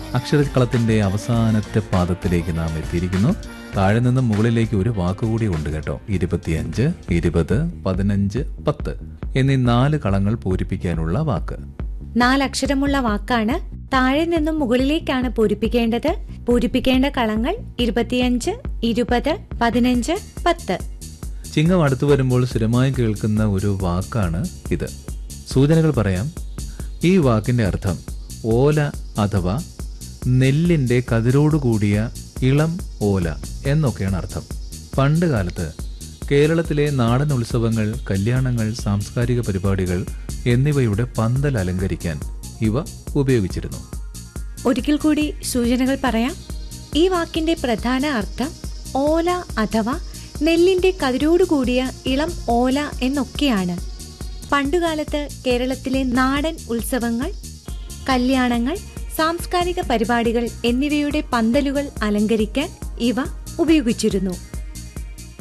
അക്ഷരക്കളത്തിന്റെ അവസാനത്തെ പാദത്തിലേക്ക് നാം എത്തിയിരിക്കുന്നു താഴെ നിന്നും മുകളിലേക്ക് ഒരു വാക്കുകൂടി ഉണ്ട് കേട്ടോ ഇരുപത്തിയഞ്ച് ഇരുപത് പതിനഞ്ച് പത്ത് എന്നീ നാല് കളങ്ങൾ പൂരിപ്പിക്കാനുള്ള വാക്ക് നാലക്ഷരമുള്ള വാക്കാണ് താഴെ നിന്നും മുകളിലേക്കാണ് പൂരിപ്പിക്കേണ്ടത് പൂരിപ്പിക്കേണ്ട കളങ്ങൾ ഇരുപത്തിയഞ്ച് ഇരുപത് പതിനഞ്ച് പത്ത് ചിങ്ങം അടുത്തു വരുമ്പോൾ സ്ഥിരമായി കേൾക്കുന്ന ഒരു വാക്കാണ് ഇത് സൂചനകൾ പറയാം ഈ വാക്കിന്റെ അർത്ഥം ഓല അഥവാ നെല്ലിന്റെ കതിരോടുകൂടിയ ഇളം ഓല എന്നൊക്കെയാണ് അർത്ഥം പണ്ട് കാലത്ത് കേരളത്തിലെ നാടൻ ഉത്സവങ്ങൾ കല്യാണങ്ങൾ സാംസ്കാരിക പരിപാടികൾ എന്നിവയുടെ പന്തൽ അലങ്കരിക്കാൻ ഇവ ഉപയോഗിച്ചിരുന്നു ഒരിക്കൽ കൂടി സൂചനകൾ പറയാം ഈ വാക്കിന്റെ പ്രധാന അർത്ഥം ഓല അഥവാ നെല്ലിന്റെ കതിരോടുകൂടിയ ഇളം ഓല എന്നൊക്കെയാണ് പണ്ടുകാലത്ത് കേരളത്തിലെ നാടൻ ഉത്സവങ്ങൾ കല്യാണങ്ങൾ സാംസ്കാരിക പരിപാടികൾ എന്നിവയുടെ പന്തലുകൾ അലങ്കരിക്കാൻ ഇവ ഉപയോഗിച്ചിരുന്നു